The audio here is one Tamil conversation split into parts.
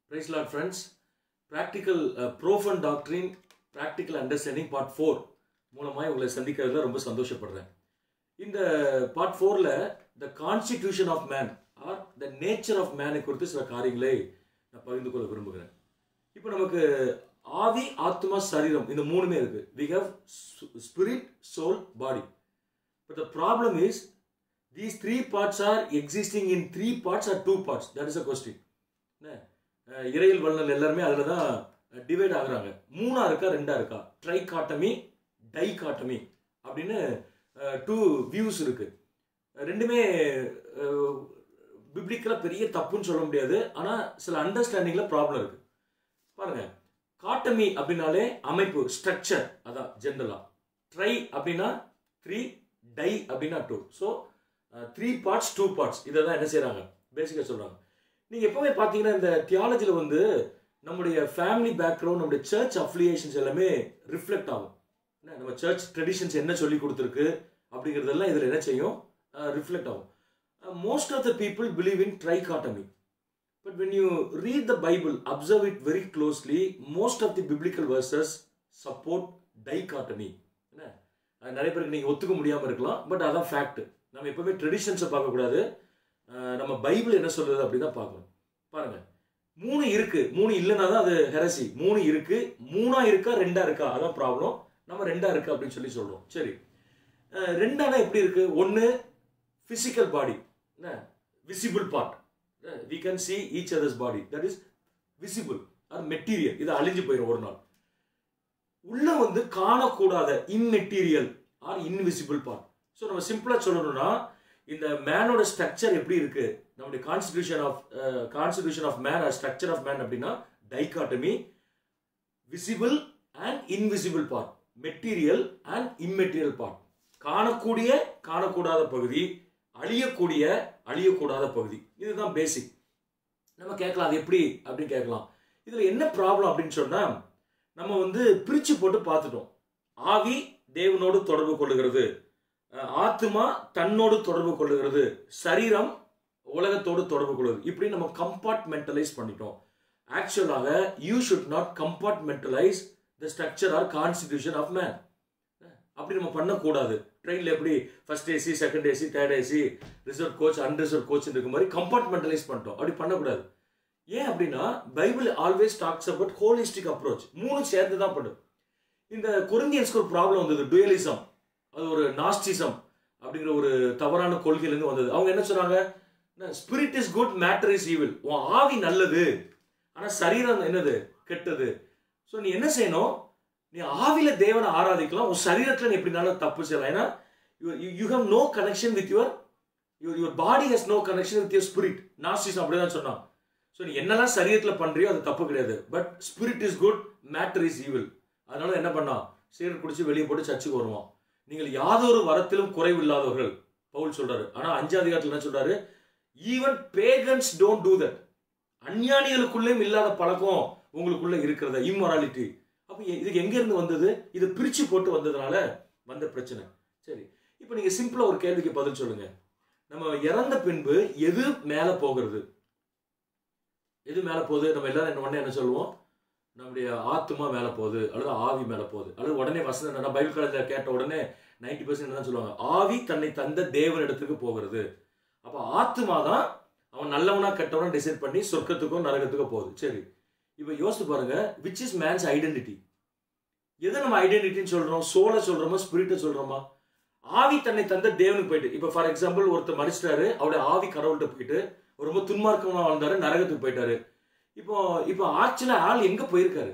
Price lot friends practical profane டாக்டரின் ப்ராக்டிக்கல் அண்டர்ஸ்டாண்டிங் பார்ட் ஃபோர் மூலமாக உங்களை சந்திக்கிறதுல ரொம்ப சந்தோஷப்படுறேன் இந்த பார்ட் ஃபோரில் the constitution of man or the nature of மேனை குறித்து சில காரியங்களை நான் பகிர்ந்து கொள்ள விரும்புகிறேன் இப்போ நமக்கு ஆவி ஆத்மா சரீரம் இந்த மூணுமே இருக்கு we have spirit soul body but the problem is these three parts are existing in three parts or two parts that is a question என்ன அஹ் இறையியல் வல்லுநர் எல்லாருமே அதில் தான் டிவைட் ஆகுறாங்க மூணா இருக்கா ரெண்டா இருக்கா ட்ரை காட்டமி டை காட்டமி அப்படின்னு டூ வியூஸ் இருக்கு ரெண்டுமே பிப்ளிக்கலாக பெரிய தப்புன்னு சொல்ல முடியாது ஆனால் சில அண்டர்ஸ்டாண்டிங்கில் ப்ராப்ளம் இருக்கு பாருங்க காட்டமி அப்படின்னாலே அமைப்பு ஸ்ட்ரக்சர் அதான் ஜென்ரலா ட்ரை அப்படின்னா த்ரீ டை அப்படின்னா two so three parts two parts இதை தான் என்ன செய்கிறாங்க பேசிக்காக சொல்கிறாங்க நீங்கள் எப்போவுமே பார்த்தீங்கன்னா இந்த தியாலஜியில் வந்து நம்முடைய ஃபேமிலி பேக்ரவுண்ட் நம்முடைய சர்ச் அஃபிலியேஷன்ஸ் எல்லாமே ரிஃப்ளெக்ட் ஆகும் என்ன நம்ம சர்ச் ட்ரெடிஷன்ஸ் என்ன சொல்லி கொடுத்துருக்கு அப்படிங்கிறதெல்லாம் இதில் என்ன செய்யும் ரிஃப்ளெக்ட் ஆகும் most of the people believe in trichotomy but when you read the Bible observe it very closely most of the biblical verses support dichotomy என்ன அது நிறைய பேருக்கு நீங்கள் ஒத்துக்க முடியாமல் இருக்கலாம் பட் அதான் ஃபேக்ட் நம்ம எப்பவுமே ட்ரெடிஷன்ஸை பார்க்கக்கூடாது நம்ம பைபிள் என்ன சொல்றது அப்படின்னு தான் பார்க்கணும் பாருங்க மூணு இருக்கு மூணு இல்லைன்னா தான் அது ஹெரசி மூணு இருக்கு மூணா இருக்கா ரெண்டா இருக்கா அதான் ப்ராப்ளம் நம்ம ரெண்டா இருக்கு அப்படின்னு சொல்லி சொல்றோம் சரி ரெண்டானா எப்படி இருக்கு ஒன்று பிசிக்கல் பாடி என்ன visible part we can see each others body that is visible அது மெட்டீரியல் இது அழிஞ்சு போயிடும் ஒரு நாள் உள்ள வந்து காணக்கூடாத immaterial or invisible part so நம்ம சிம்பிளாக சொல்லணும்னா இந்த மேனோட ஸ்ட்ரக்சர் எப்படி இருக்கு நம்முடைய constitution of constitution of man or structure of man அப்படின்னா dichotomy visible and invisible part material and immaterial part காணக்கூடிய காணக்கூடாத பகுதி அழியக்கூடிய அழியக்கூடாத பகுதி இதுதான் பேசிக் நம்ம கேட்கலாம் அது எப்படி அப்படின்னு கேட்கலாம் இதில் என்ன ப்ராப்ளம் அப்படின்னு சொன்னால் நம்ம வந்து பிரித்து போட்டு பார்த்துட்டோம் ஆவி தேவனோடு தொடர்பு கொள்ளுகிறது ஆத்மா தன்னோடு தொடர்பு கொள்ளுகிறது சரீரம் உலகத்தோடு தொடர்பு கொள்ளுது இப்படி நம்ம கம்பார்ட்மெண்டலைஸ் பண்ணிட்டோம் ஆக்சுவலாக you should not compartmentalize the structure or constitution of man அப்படி நம்ம பண்ணக்கூடாது ட்ரெயினில் எப்படி first AC second AC third AC reserve coach unreserve coach இருக்க மாதிரி கம்பார்ட்மெண்டலைஸ் பண்ணிட்டோம் அப்படி பண்ணக்கூடாது ஏன் அப்படின்னா Bible always talks about holistic approach மூணு சேர்ந்து தான் பண்ணும் இந்த கொரிந்தியன்ஸ்க்கு ஒரு ப்ராப்ளம் வந்தது டுயலிசம் அது ஒரு நாஸ்டிசம் அப்படிங்கிற ஒரு தவறான கொள்கையிலேருந்து வந்தது அவங்க என்ன சொன்னாங்க spirit is good matter is evil உன் ஆவி நல்லது ஆனால் சரீரம் என்னது கெட்டது ஸோ நீ என்ன செய்யணும் நீ ஆவில தேவனை ஆராதிக்கலாம் உன் சரீரத்தில் நீ எப்படினாலும் தப்பு செய்யலாம் ஏன்னா you have no connection with your your your body has no connection with your spirit gnosticism அப்படிதான் சொன்னான் ஸோ நீ என்னெல்லாம் சரீரத்தில் பண்றியோ அது தப்பு கிடையாது but spirit is good matter is evil அதனால என்ன பண்ணான் சீரட் குடிச்சு வெளியே போட்டு சர்ச்சுக்கு வருவான் நீங்கள் யாதொரு வரத்திலும் குறைவு இல்லாதவர்கள் பவுல் சொல்றாரு ஆனா அஞ்சாவது அதிகாரத்தில் என்ன சொல்றாரு even pagans don't do that அஞ்ஞானிகளுக்குள்ளேயும் இல்லாத பழக்கம் உங்களுக்குள்ள இருக்கிறத இம்மொராலிட்டி அப்போ இதுக்கு எங்க இருந்து வந்தது இது பிரிச்சு போட்டு வந்ததுனால வந்த பிரச்சனை சரி இப்போ நீங்க சிம்பிளா ஒரு கேள்விக்கு பதில் சொல்லுங்க நம்ம இறந்த பின்பு எது மேல போகிறது எது மேல போகுது நம்ம எல்லாரும் என்ன உடனே என்ன சொல்லுவோம் நம்முடைய ஆத்மா மேலே போகுது அல்லது ஆவி மேலே போகுது அல்லது உடனே வசனம் நான் பைபிள் காலேஜில் கேட்ட உடனே நைன்டி பர்சன்ட் என்ன சொல்லுவாங்க ஆவி தன்னை தந்த தேவன் இடத்துக்கு போகிறது அப்போ ஆத்மா தான் அவன் நல்லவனா கெட்டவனா டிசைட் பண்ணி சொர்க்கத்துக்கும் நரகத்துக்கும் போகுது சரி இப்போ யோசிச்சு பாருங்க விச் இஸ் மேன்ஸ் ஐடென்டிட்டி எதை நம்ம ஐடென்டிட்டின்னு சொல்றோம் சோலை சொல்றோமா ஸ்பிரிட்டை சொல்றோமா ஆவி தன்னை தந்த தேவனுக்கு போயிட்டு இப்போ ஃபார் எக்ஸாம்பிள் ஒருத்தர் மறிச்சிட்டாரு அவருடைய ஆவி கடவுள்கிட்ட போயிட்டு ரொம்ப துன்மார்க்கமா வாழ்ந்தாரு நரகத்துக்கு போயிட்டாரு இப்போ இப்போ ஆக்சுவலா ஆள் எங்க போயிருக்காரு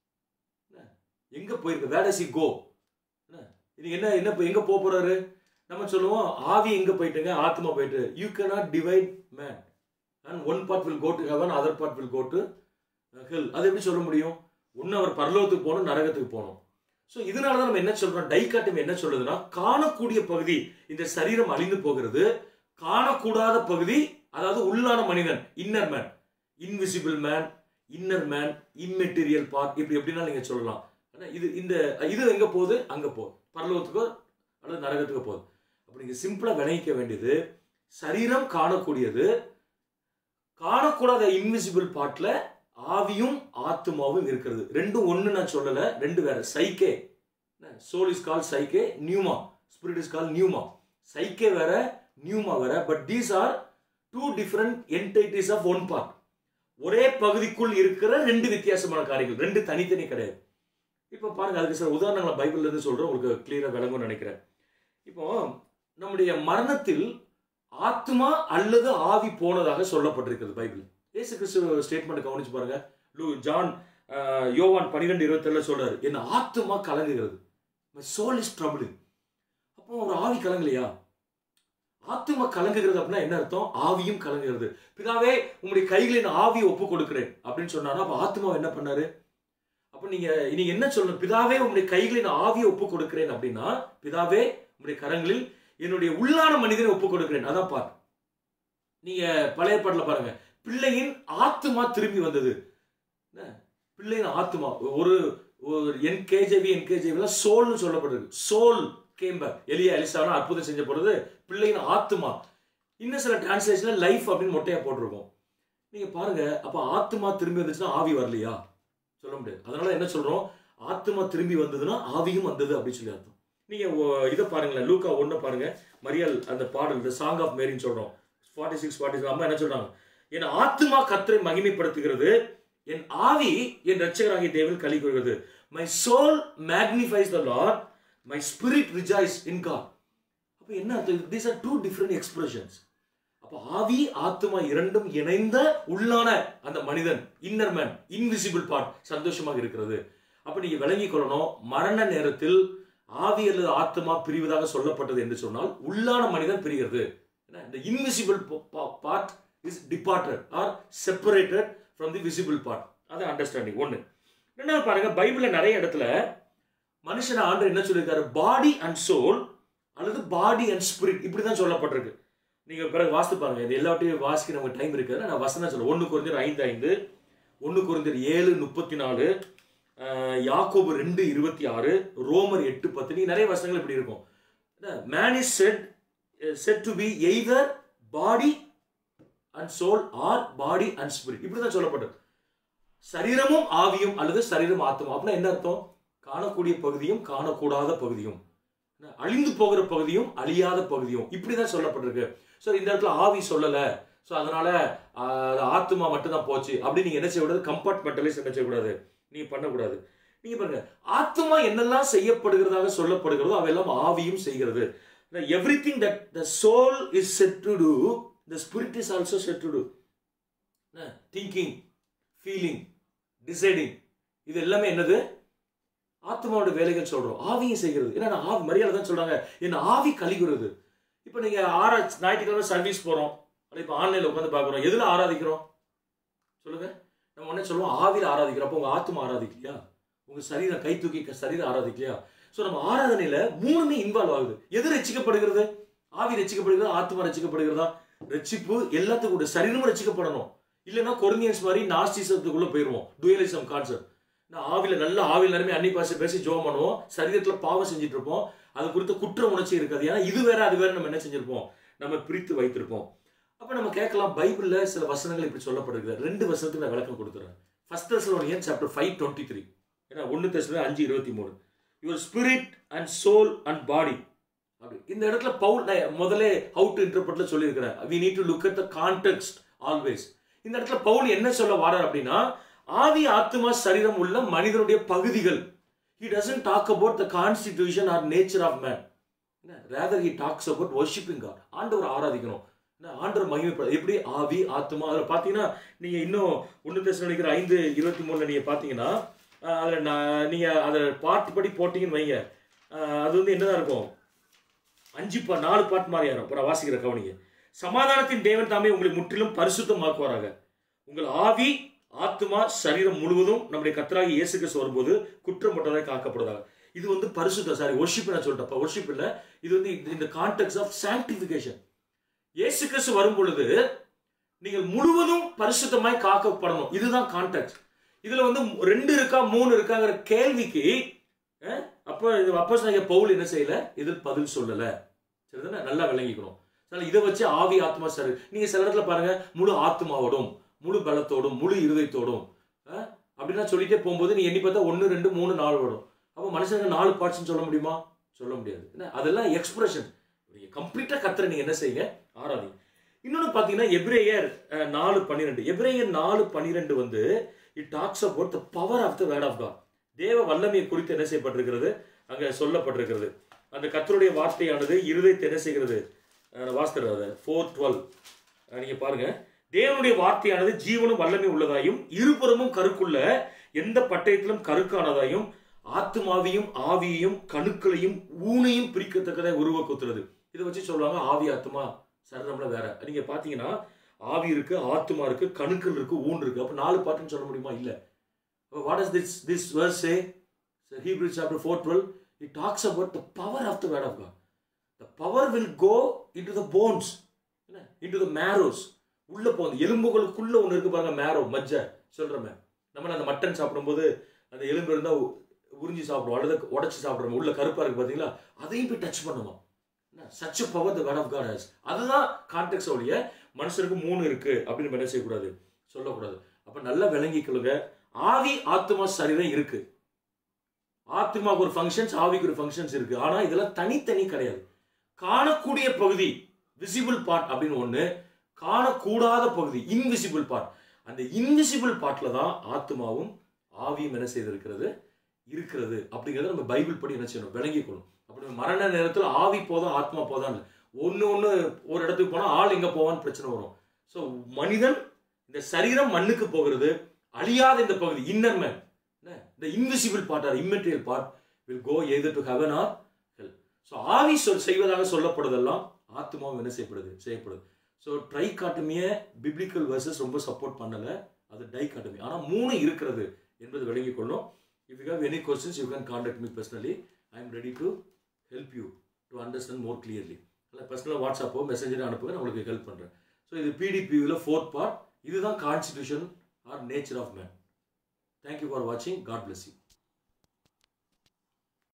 எங்க போயிருக்கு வேர் டஸ் இ கோ இது என்ன என்ன எங்க போக போறாரு நம்ம சொல்லுவோம் ஆவி எங்க போயிட்டுங்க ஆத்மா போயிட்டு you cannot divide man and one part will go to heaven other part will go to hell அது எப்படி சொல்ல முடியும் ஒன்று அவர் பரலோகத்துக்கு போகணும் நரகத்துக்கு போகணும் ஸோ இதனால தான் நம்ம என்ன சொல்றோம் டைகாட்டம் என்ன சொல்லுதுன்னா காணக்கூடிய பகுதி இந்த சரீரம் அழிந்து போகிறது காணக்கூடாத பகுதி அதாவது உள்ளான மனிதன் inner man invisible man inner man immaterial part இப்படி எப்படின்னா நீங்க சொல்லலாம் இது இந்த இது எங்க போகுது அங்க போகுது பரலோகத்துக்கோ அல்லது நரகத்துக்கோ போகுது அப்படி நீங்க சிம்பிளா விளைவிக்க வேண்டியது சரீரம் காணக்கூடியது காணக்கூடாத இன்விசிபிள் பார்ட்ல ஆவியும் ஆத்மாவும் இருக்கிறது ரெண்டும் ஒன்று நான் சொல்லலை ரெண்டு வேற psyche soul is call psyche pneuma spirit is call pneuma psyche வேற நியூமா வேற but these are two different entities of one part ஒரே பகுதிக்குள் இருக்கிற ரெண்டு வித்தியாசமான காரியங்கள் ரெண்டு தனித்தனி கிடையாது இப்போ பாருங்க அதுக்கு சில உதாரணங்களை பைபிள்ல இருந்து சொல்றேன் உங்களுக்கு கிளியரா விளங்கும்னு நினைக்கிறேன் இப்போ நம்முடைய மரணத்தில் ஆத்மா அல்லது ஆவி போனதாக சொல்லப்பட்டிருக்கிறது பைபிள் இயேசு கிறிஸ்து ஸ்டேட்மெண்ட் கவனிச்சு பாருங்க லூ ஜான் ஆஹ், யோவான் பன்னிரெண்டு இருபத்தேழுல சொல்றாரு என் ஆத்மா கலங்குகிறது சோல் இஸ் ட்ரபிள் அப்போ ஒரு ஆவி கலங்கலையா ஆத்மா கலங்குகிறது அப்படின்னா என்ன அர்த்தம் ஆவியும் கலங்குகிறது பிதாவே உங்களுடைய கைகளின் ஆவியை ஒப்பு கொடுக்கிறேன் அப்படின்னு சொன்னாரா அப்ப ஆத்மா என்ன பண்ணாரு அப்ப நீங்க நீங்க என்ன சொல்லணும் பிதாவே உங்களுடைய கைகளின் ஆவியை ஒப்பு கொடுக்கிறேன் அப்படின்னா பிதாவே உங்களுடைய கரங்களில் என்னுடைய உள்ளான மனிதனை ஒப்பு கொடுக்கிறேன் அதான் பாட்டு நீங்க பழைய பாட்டுல பாருங்க பிள்ளையின் ஆத்மா திரும்பி வந்தது என்ன? பிள்ளையின் ஆத்மா ஒரு ஒரு என்கேஜேவி என்கேஜேவி சோல்னு சொல்லப்படுது சோல் கேம்பர் எலியா எலிசானா அற்புதம் செஞ்ச பொழுது பிள்ளையின் ஆத்மா இன்னும் சில டிரான்ஸ்லேஷன்ல லைஃப் அப்படின்னு மொட்டையா போட்டிருக்கோம் நீங்க பாருங்க அப்ப ஆத்மா திரும்பி வந்துச்சுன்னா ஆவி வரலையா சொல்ல முடியாது அதனால என்ன சொல்றோம் ஆத்மா திரும்பி வந்ததுன்னா ஆவியும் வந்தது அப்படின்னு சொல்லி அர்த்தம் நீங்க ஒ- இதை பாருங்களேன் லூக்கா ஒண்ணு பாருங்க மரியல் அந்த பாடல் இந்த சாங் ஆஃப் மேரின்னு சொல்றோம் ஃபார்ட்டி சிக்ஸ் ஃபார்ட்டி அம்மா என்ன சொல்றாங்க என் ஆத்மா கத்தரை மகிமைப்படுத்துகிறது என் ஆவி என் ரட்சகராகிய தேவன் களி கூறுகிறது my soul magnifies the lord my spirit rejoice in God அப்ப என்ன அர்த்தம் these are two different expressions அப்ப ஆவி ஆத்மா இரண்டும் இணைந்த உள்ளான அந்த மனிதன் இன்னர் மேன் இன்விசிபிள் பார்ட் சந்தோஷமாக இருக்கிறது அப்ப நீங்க விளங்கிக் கொள்ளணும் மரண நேரத்தில் ஆவி அல்லது ஆத்மா பிரிவதாக சொல்லப்பட்டது என்று சொன்னால் உள்ளான மனிதன் பிரிகிறது இந்த invisible part is departed or separated from the visible part அது அண்டர்ஸ்டாண்டிங் ஒன்று ரெண்டாவது பாருங்க பைபிள்ல நிறைய இடத்துல மனுஷன் ஆண்டு என்ன சொல்லியிருக்காரு பாடி அண்ட் சோல் அல்லது பாடி அண்ட் ஸ்பிரிட் இப்படி தான் சொல்லப்பட்டிருக்கு நீங்க பிறகு வாசித்து பாருங்க இது எல்லாத்தையும் வாசிக்க நமக்கு டைம் இருக்காது நான் வசனம் சொல்ல ஒன்று குறைஞ்சர் ஐந்து ஐந்து ஒன்று குறைஞ்சர் ஏழு முப்பத்தி நாலு அஹ், யாக்கோபு ரெண்டு இருபத்தி ஆறு ரோமர் எட்டு பத்து நீங்க நிறைய வசனங்கள் இப்படி இருக்கும் man is set set to be either body and soul or body and spirit இப்படி தான் சொல்லப்பட்டது சரீரமும் ஆவியும் அல்லது சரீரம் ஆத்மா அப்படின்னா என்ன அர்த்தம் காணக்கூடிய பகுதியும் காணக்கூடாத பகுதியும் என்ன, அழிந்து போகிற பகுதியும் அழியாத பகுதியும் இப்படிதான் சொல்லப்பட்டிருக்கு ஸோ இந்த இடத்துல ஆவி சொல்லல ஸோ அதனால ஆஹ், அது ஆத்மா மட்டும்தான் போச்சு அப்படி நீங்க என்ன செய்யக்கூடாது கம்பார்ட்மெண்டலைஸ் என்ன செய்யக்கூடாது நீங்க பண்ணக்கூடாது நீங்க பாருங்க ஆத்மா என்னெல்லாம் செய்யப்படுகிறதாக சொல்லப்படுகிறதோ அவையெல்லாம் ஆவியும் செய்கிறது every thing that the soul is set to do the spirit is also set to do thinking feeling deciding இது எல்லாமே என்னது ஆத்மாவோட வேலைகள் சொல்றோம் ஆவியும் செய்கிறது ஏன்னா நான் ஆவி மரியாதை தான் சொல்றாங்க என்ன ஆவி கழிகிறது இப்போ நீங்க ஆரா ஞாயிற்றுக்கிழமை சர்வீஸ் போறோம் அல்ல இப்போ ஆன்லைன்ல உட்காந்து பார்க்குறோம் எதுல ஆராதிக்கிறோம் சொல்லுங்க நம்ம உடனே சொல்லுவோம் ஆவியில் ஆராதிக்கிறோம் அப்போ உங்க ஆத்மா ஆராதிக்கலையா உங்க சரீரம் கை தூக்கி க- சரீரம் ஆராதிக்கலையா ஸோ நம்ம ஆராதனையில மூணுமே இன்வால்வ் ஆகுது எது ரட்சிக்கப்படுகிறது ஆவி ரட்சிக்கப்படுகிறதா ஆத்மா ரட்சிக்கப்படுகிறதா ரட்சிப்பு எல்லாத்துக்கும் கூட சரீரமும் ரட்சிக்கப்படணும் இல்லைன்னா கொரிந்தியன்ஸ் மாதிரி நாஸ்டிசத்துக்குள்ள போயிடுவோம் டுயலிசம் கான்செப்ட் நான் ஆவில நல்ல ஆவில நேரமே அன்னி பாச பேசி ஜோம் பண்ணுவோம் சரீரத்துல பாவம் செஞ்சுட்டு இருப்போம் அது குறித்த குற்ற உணர்ச்சி இருக்காது ஏன்னா இது வேற அது வேற நம்ம என்ன செஞ்சிருப்போம் நம்ம பிரித்து வைத்திருப்போம் அப்ப நம்ம கேட்கலாம் பைபிள்ல சில வசனங்கள் இப்படி சொல்லப்படுகிறது ரெண்டு வசனத்துக்கு நான் விளக்கம் கொடுத்துறேன் first Thessalonian chapter five twenty three ஏன்னா ஒன்று தெசலோனியன் அஞ்சு இருபத்தி மூணு your spirit and soul and body அப்படி இந்த இடத்துல பவுல் நான் முதல்ல ஹவு டு இன்டர்பிரட்ல சொல்லியிருக்கிறேன் we need to look at the context always இந்த இடத்துல பவுல் என்ன சொல்ல வரார் அப்படின்னா ஆவி ஆத்மா சரீரம் உள்ள மனிதனுடைய பகுதிகள் he doesn't talk about the constitution or nature of man rather he talks about worshiping god ஆண்டவர் ஆராதிக்கணும் என்ன, ஆண்டவர் மகிமைப்பட எப்படி ஆவி ஆத்மா அதில் பார்த்தீங்கன்னா நீங்கள் இன்னும் ஒன்று தேசம் நினைக்கிற ஐந்து இருபத்தி மூணில் நீங்கள் பார்த்தீங்கன்னா அதில் நான் நீங்கள் அதை பாட்டு படி போட்டிங்கன்னு வைங்க அஹ், அது வந்து என்னதான் இருக்கும் அஞ்சு பா நாலு பாட்டு மாதிரி ஆயிரும் இப்போ நான் வாசிக்கிற கவனிங்க சமாதானத்தின் தேவன் தாமே உங்களை முற்றிலும் பரிசுத்தமாக்குவாராக உங்கள் ஆவி ஆத்மா சரீரம் முழுவதும் நம்முடைய கத்தராகி இயேசு கிறிஸ்து வரும்போது குற்றமற்றதாக காக்கப்படுவதாக இது வந்து பரிசுத்த சாரி ஒர்ஷிப் நான் சொல்லிட்டேன் ஒர்ஷிப் இல்ல இது வந்து இந்த- இந்த கான்டெக்ட் ஆஃப் சாங்டிஃபிகேஷன் இயேசு கிறிஸ்து வரும் பொழுது நீங்கள் முழுவதும் பரிசுத்தமாய் காக்கப்படணும் இதுதான் கான்டெக்ட் இதுல வந்து ரெண்டு இருக்கா மூணு இருக்காங்கிற கேள்விக்கு அஹ், அப்போ இது அப்போ பவுல் என்ன செய்யல இது பதில் சொல்லல சரிதானே நல்லா விளங்கிக்கணும் அதனால இதை வச்சு ஆவி ஆத்மா சரி நீங்க சில இடத்துல பாருங்க முழு ஆத்மாவோடும் முழு பலத்தோடும் முழு இருதயத்தோடும் அப்படின்னா சொல்லிட்டே போகும்போது நீ எண்ணி பார்த்தா ஒன்று ரெண்டு மூணு நாலு வரும் அப்போ மனுஷனுக்கு நாலு பார்ட்ஸ்னு சொல்ல முடியுமா சொல்ல முடியாது என்ன அதெல்லாம் எக்ஸ்பிரஷன் நீங்கள் கம்ப்ளீட்டாக கத்துற நீங்கள் என்ன செய்யுங்க ஆராதிங்க இன்னொன்று பார்த்தீங்கன்னா எப்ரேயர் அஹ், நாலு பன்னிரெண்டு எப்ரேயர் நாலு பன்னிரெண்டு வந்து it talks about the power of the word of God தேவ வல்லமையை குறித்து என்ன செய்யப்பட்டிருக்கிறது அங்கே சொல்லப்பட்டிருக்கிறது அந்த கர்த்தருடைய வார்த்தையானது இருதயத்தை என்ன செய்கிறது வாஸ்தர் ஃபோர் டுவெல் நீங்கள் பாருங்க தேவனுடைய வார்த்தையானது ஜீவனும் வல்லமை உள்ளதாயும் இருபுறமும் கருக்குள்ள எந்த பட்டயத்திலும் கருக்கானதாயும் ஆத்மாவையும் ஆவியையும் கணுக்களையும் ஊனையும் பிரிக்கத்தக்கதை உருவாக்குத்துறது இதை வச்சு சொல்லுவாங்க ஆவி ஆத்மா சரணம்ல வேற நீங்க பாத்தீங்கன்னா ஆவி இருக்கு ஆத்மா இருக்கு கணுக்கள் இருக்கு ஊன் இருக்கு அப்ப நாலு பாட்டுன்னு சொல்ல முடியுமா இல்ல what is this this verse say Hebrews chapter 4 12 it talks about the power of the word of God the power will go into the bones என்ன? into the marrows உள்ள போகுது எலும்புகளுக்குள்ள ஒன்று இருக்கு பாருங்க மேரோ மஜ்ஜை சொல்றமே நம்ம அந்த மட்டன் சாப்பிடும்போது அந்த எலும்பு இருந்தா உ- உறிஞ்சி சாப்பிடுவோம் அல்லது உடைச்சு சாப்பிடுறோம் உள்ள கருப்பா இருக்கு பாத்தீங்களா அதையும் போய் டச் பண்ணுவோம் such power the word of God has அதுதான் கான்டெக்ட் ஒழிய மனுஷனுக்கு மூணு இருக்கு அப்படின்னு நம்ம என்ன செய்யக்கூடாது சொல்லக்கூடாது அப்ப நல்லா விளங்கிக்கொள்ளுங்க ஆவி ஆத்மா சரீரம் இருக்கு ஆத்மாவுக்கு ஒரு ஃபங்க்ஷன்ஸ் ஆவிக்கு ஒரு ஃபங்க்ஷன்ஸ் இருக்கு ஆனா இதெல்லாம் தனித்தனி கிடையாது காணக்கூடிய பகுதி விசிபிள் பார்ட் அப்படின்னு ஒண்ணு காணக்கூடாத பகுதி இன்விசிபிள் பார்ட் அந்த இன்விசிபிள் பார்ட்ல தான் ஆத்மாவும் ஆவியும் என்ன செய்திருக்கிறது இருக்கிறது அப்படிங்கறத நம்ம பைபிள் படி என்ன செய்யணும் விளங்கிக்கணும் அப்படி மரண நேரத்தில் ஆவி போதா ஆத்மா போதான் ஒன்று ஒன்று ஒரு இடத்துக்கு போனால் ஆள் எங்கே போவான்னு பிரச்சனை வரும் ஸோ மனிதன் இந்த சரீரம் மண்ணுக்கு போகிறது அழியாத இந்த பகுதி இன்னர் மேன் இந்த invisible part or immaterial part will go either to heaven or hell so ஆவி சொல் செய்வதாக சொல்லப்படுதெல்லாம் ஆத்மாவும் என்ன செய்யப்படுது செய்யப்படுது so trichotomy biblical verses ரொம்ப சப்போர்ட் பண்ணலை அது டை காட்டுமி ஆனால் மூணு இருக்கிறது என்பது விளங்கிக் கொள்ளும் if you have any questions you can contact me personally I am ready to help you to understand more clearly இல்லை பர்சனலாக வாட்ஸ்அப்போ மெசேஜர் அனுப்புங்க நான் உங்களுக்கு ஹெல்ப் பண்ணுறேன் ஸோ இது பிடிபியூவில் ஃபோர்த் பார்ட் இதுதான் constitution or nature of man thank you for வாட்சிங் காட் bless you